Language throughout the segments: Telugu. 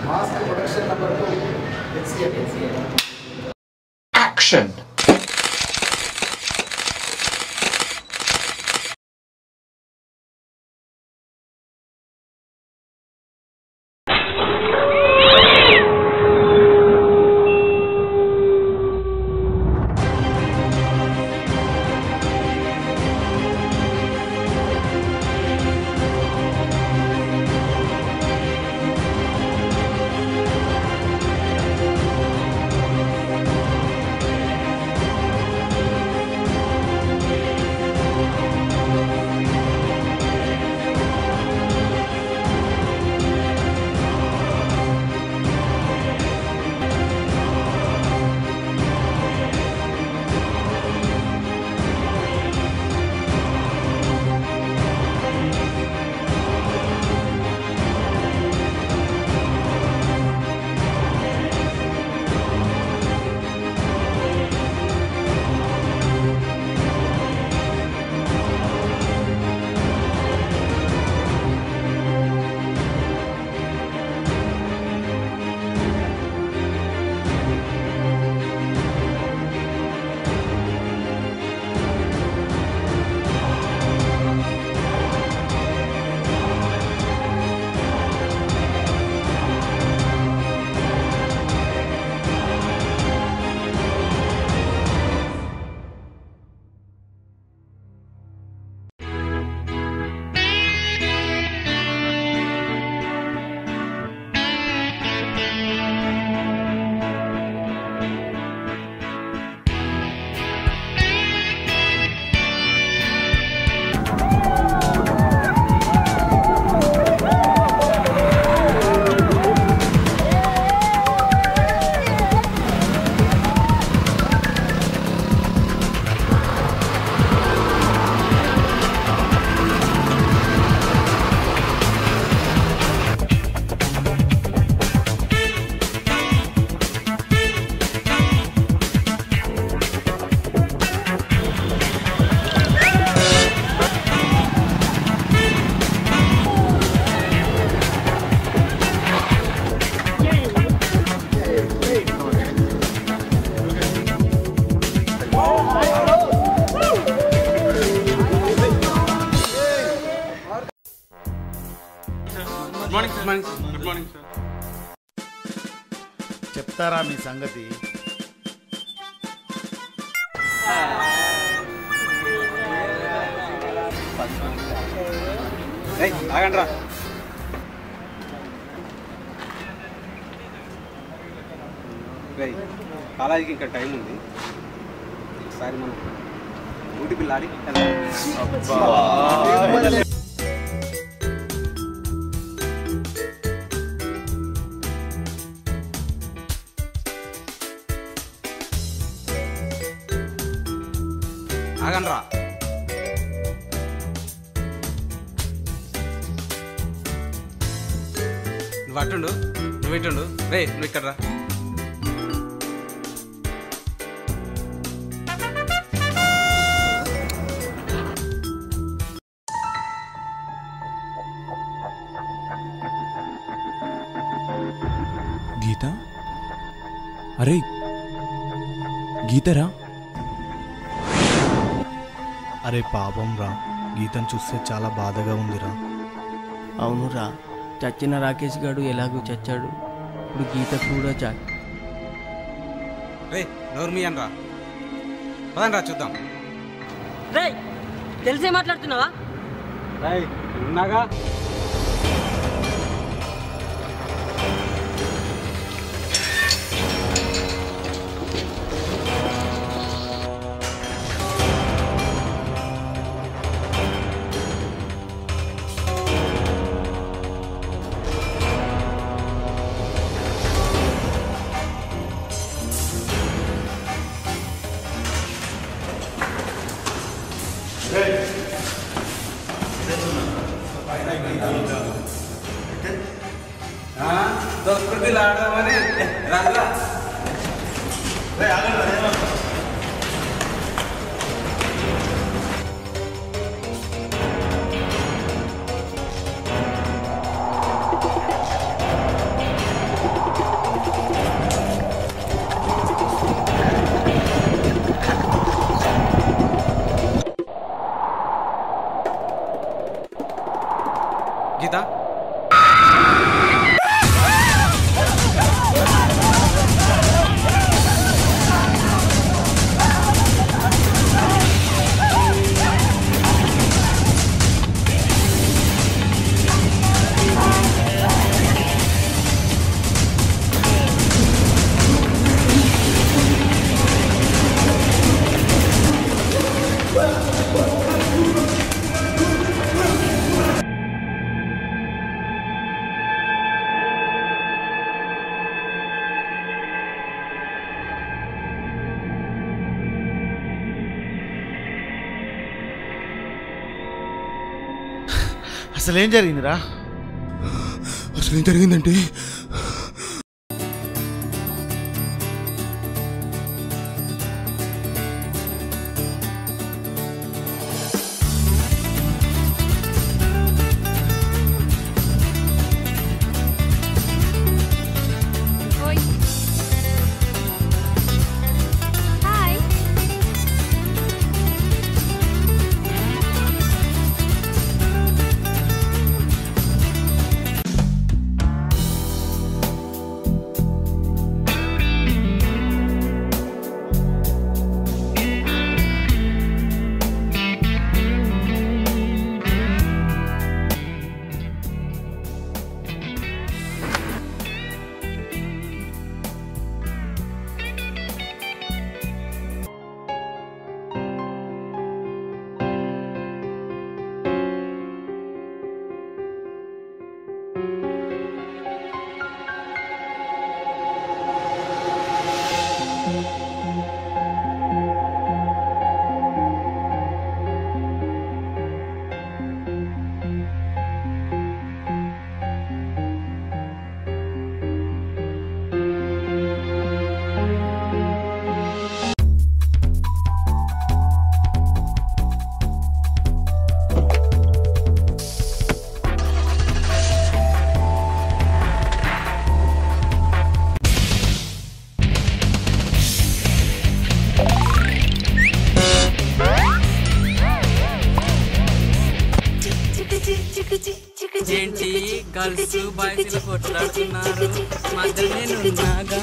Mask production number two HCL Action! Good morning good morning good morning sir చెప్తారా మీ సంగతి ఆగండి రా కాలేజీకి ఇంకా టైం ఉంది ఒకసారి మనం డ్యూటీ బిల్ ఆడి ఆగండి రా నువ్వు అట్టుండు నువ్వు ఇటుండు రే నువ్వు ఇక్కడ రా గీత అరే గీతరా అరే పాపం రా గీతను చూస్తే చాలా బాధగా ఉందిరా అవునురా చచ్చిన రాకేష్ గాడు ఎలాగో చచ్చాడు ఇప్పుడు గీత కూడా చా రే నోరు మీ రా పదండి రా చూద్దాం రేయ్ తెలిసే మాట్లాడుతున్నావా రేయ్ ఉన్నాగా దొక్కుడు ఆడదామని రంగా అసలేం జరిగిందిరా అసలు ఏం జరిగిందంటే Oi. Hi. ఏంటి గర్ల్స్ బాయ్స్ కొట్లాడుతున్నారు మధ్య నేనున్నాగా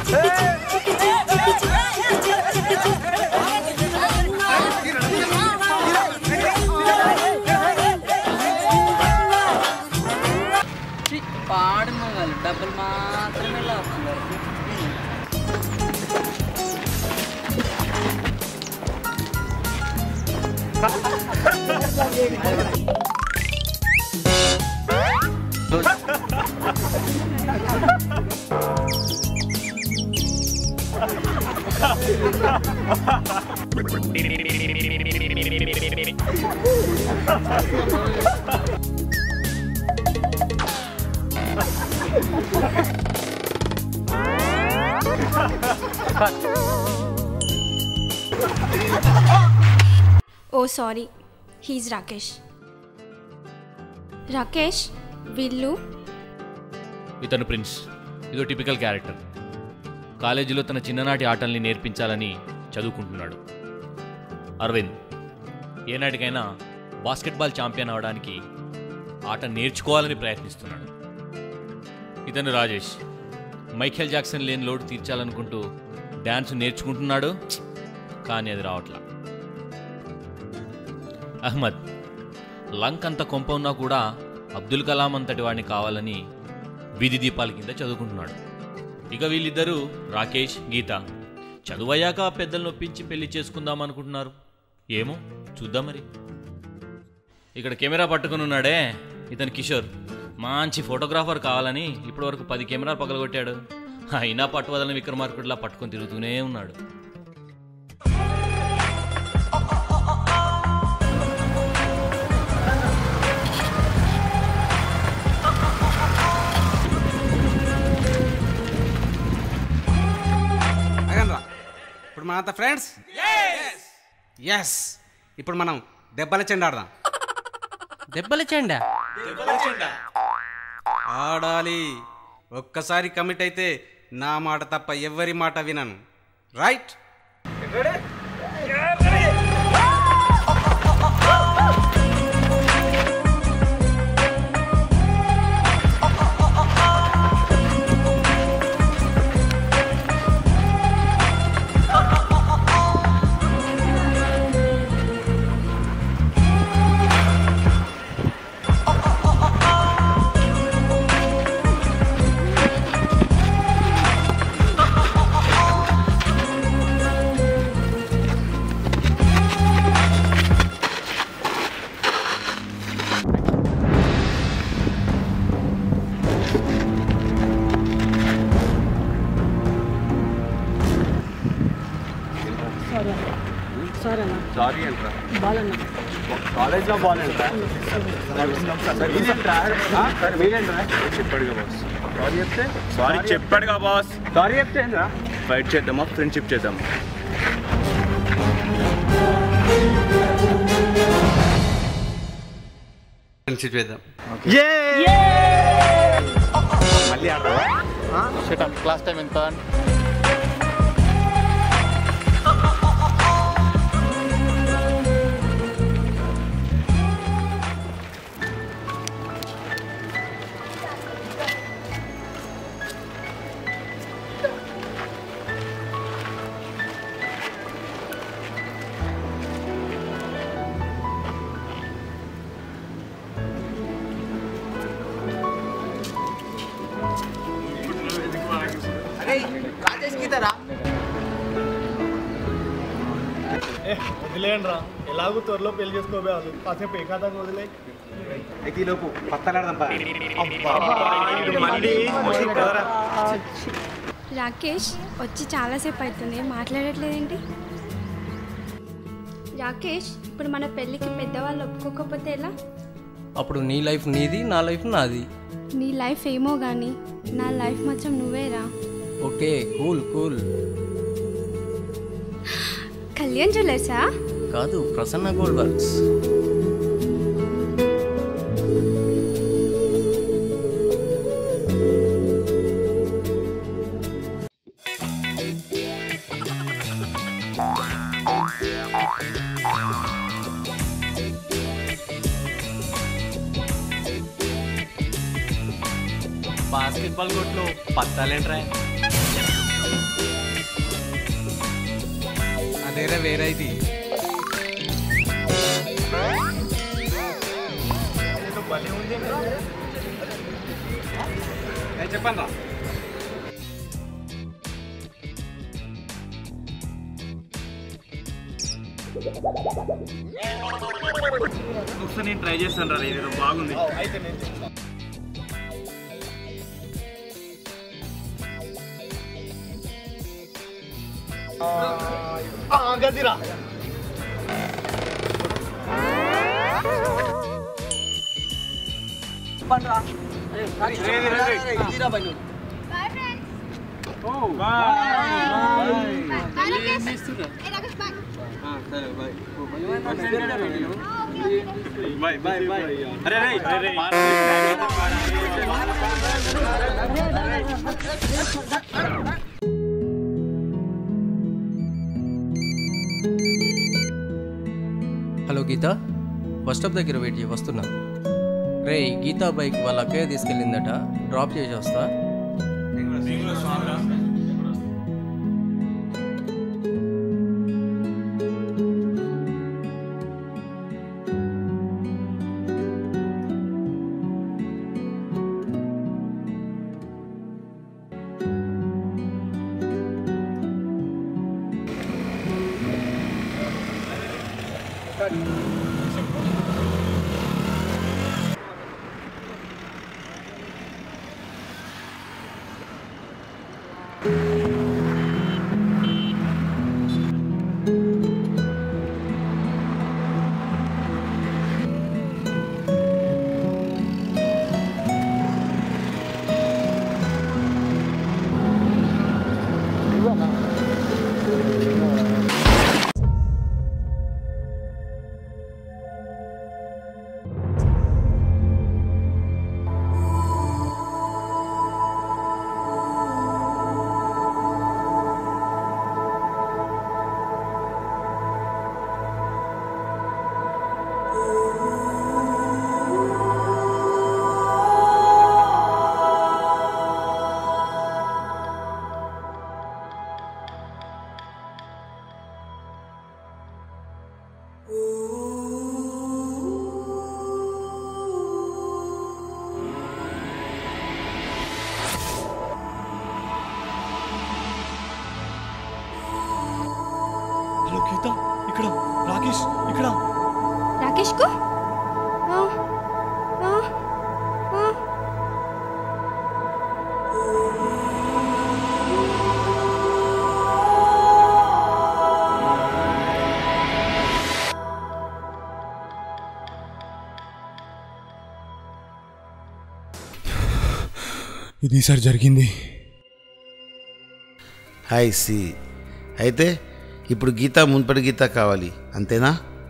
ఛీ, పాడు మొగలు డబ్బులు మాత్రమే లాపుతున్నారు oh sorry he's Rakesh Rakesh వీళ్ళు ఇతను ప్రిన్స్ ఇదో టిపికల్ క్యారెక్టర్ కాలేజీలో తన చిన్ననాటి ఆటల్ని నేర్పించాలని చదువుకుంటున్నాడు అరవింద్ ఏనాటికైనా బాస్కెట్బాల్ ఛాంపియన్ అవడానికి ఆట నేర్చుకోవాలని ప్రయత్నిస్తున్నాడు ఇతను రాజేష్ మైఖేల్ జాక్సన్ లేని లోటు తీర్చాలనుకుంటూ డ్యాన్స్ నేర్చుకుంటున్నాడు కానీ అది రావట్లా అహ్మద్ లంక్ అంత కొంప ఉన్నా కూడా అబ్దుల్ కలాం అంతటి వాడిని కావాలని వీధి దీపాల కింద చదువుకుంటున్నాడు ఇక వీళ్ళిద్దరూ రాకేష్ గీత చదువయ్యాక పెద్దలు నొప్పించి పెళ్లి చేసుకుందాం అనుకుంటున్నారు ఏమో చూద్దాం మరి ఇక్కడ కెమెరా పట్టుకుని ఉన్నాడే ఇతను కిషోర్ మంచి ఫోటోగ్రాఫర్ కావాలని ఇప్పటివరకు పది కెమెరాలు పగలగొట్టాడు అయినా పట్టువదలని విక్రమార్కుడిలా పట్టుకొని తిరుగుతూనే ఉన్నాడు అగనరా ఇప్పుడు మనంత ఫ్రెండ్స్ ఎస్ ఇప్పుడు మనం దెబ్బల చెండు ఆడదాం దెబ్బల చెండా ఆడాలి ఒక్కసారి కమిట్ అయితే నా మాట తప్ప ఎవరి మాట వినను రైట్ సారీ ఏంట్రా కాలేజ్లో బాల్ ఏంట్రా మీరేంట్రా సరే మీరేంట్రా చెప్పాడుగా బాస్ సారీ చెప్తే సారీ చెప్పాడుగా బాస్ సారీ చెప్తే ఏంట్రా ఫైట్ చేద్దామా ఫ్రెండ్షిప్ చేద్దామా ఫ్రెండ్షిప్ చేద్దాం మళ్ళీ ఆడరా క్లాస్ టైం ఎంత అరే రాజేష్ గీతరా వదిలేయండి రా ఎలాగో త్వరలో పెళ్లి చేసుకోవాలి కాసేపు ఏకాదంగా వదిలే అయితే ఈ లోపు పత్తలాడదాం పా రాకేష్ వచ్చి చాలాసేపు అవుతుంది మాట్లాడట్లేదేంటి రాకేష్ ఇప్పుడు మన పెళ్ళికి పెద్దవాళ్ళు ఒప్పుకోకపోతే ఎలా అప్పుడు నీ లైఫ్ నీది నా లైఫ్ నాది నీ లైఫ్ ఏమో కానీ నా లైఫ్ మొత్తం నువ్వేరా ఓకే కూల్ కూల్ కళ్యాణ్ జ్యువెలర్సా కాదు ప్రసన్న గోల్డ్ వర్క్స్ బాస్కెట్బాల్ కోర్టులో పత్తాలేంట్రా అదేరా వేరే ఇది చెప్పండి రా ఒకసారి నేను ట్రై చేస్తాను రా ఇదేదో బాగుంది అయితే నేను చెప్తాను గదిరా బాయ్ బాయ్ బాయ్ అరే అరే హలో గీత బస్ స్టాప్ దగ్గర వెయిట్ చేయి వస్తున్నా రే గీతా బైక్ వాళ్ళ అక్కయ్య తీసుకెళ్ళిందట డ్రాప్ చేసి వస్తా హలో గీత ఇక్కడ రాకేష్ ఇక్కడ రాకేష్ కు ఆ, ఆ, ఆ. అది సార్ జరిగింది హాయ్ సి అయితే ఇప్పుడు గీత మున్పటి గీత కావాలి అంతేనా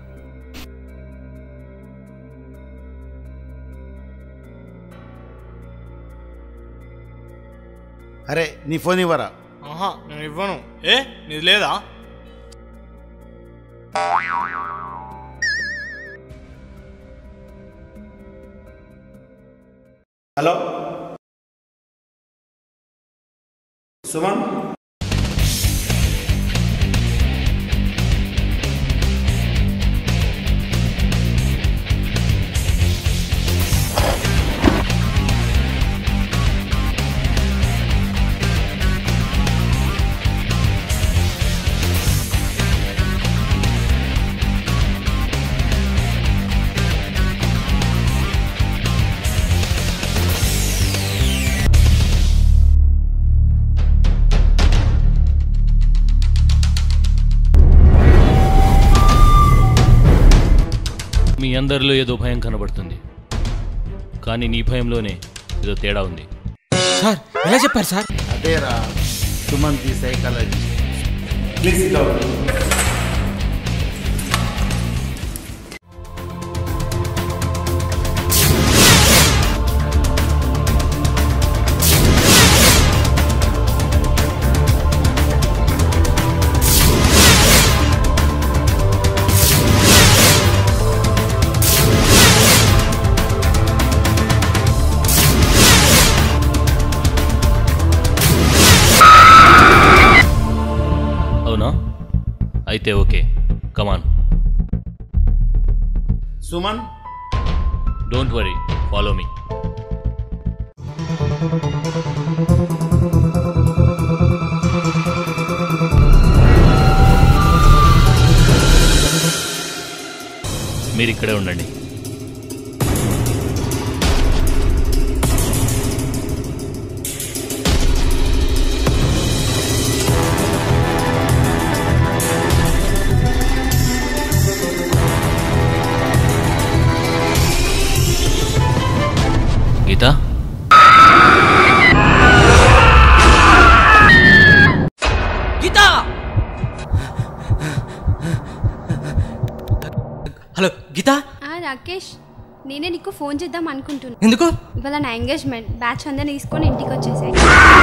అరే నీ ఫోన్ ఇవ్వరా ఆహా నేను ఇవ్వను ఏ నీది లేదా హలో సుమన్ మీ అందరిలో ఏదో భయం కనబడుతుంది కానీ నీ భయంలోనే ఏదో తేడా ఉంది సార్ ఎలా చెప్పారు సార్ అదేరా సుమన్ ది సైకాలజీ ప్లీజ్ అవునా అయితే okay come on Suman don't worry follow me మీరు ఇక్కడే ఉండండి గీత గీత హలో గీత ఆ, రాకేష్ నేనే నీకు ఫోన్ చేద్దాం అనుకుంటున్నా ఎందుకు ఇవాళ నా ఎంగేజ్మెంట్ బ్యాచ్ అందరిని తీసుకొని ఇంటికి వచ్చేసాయి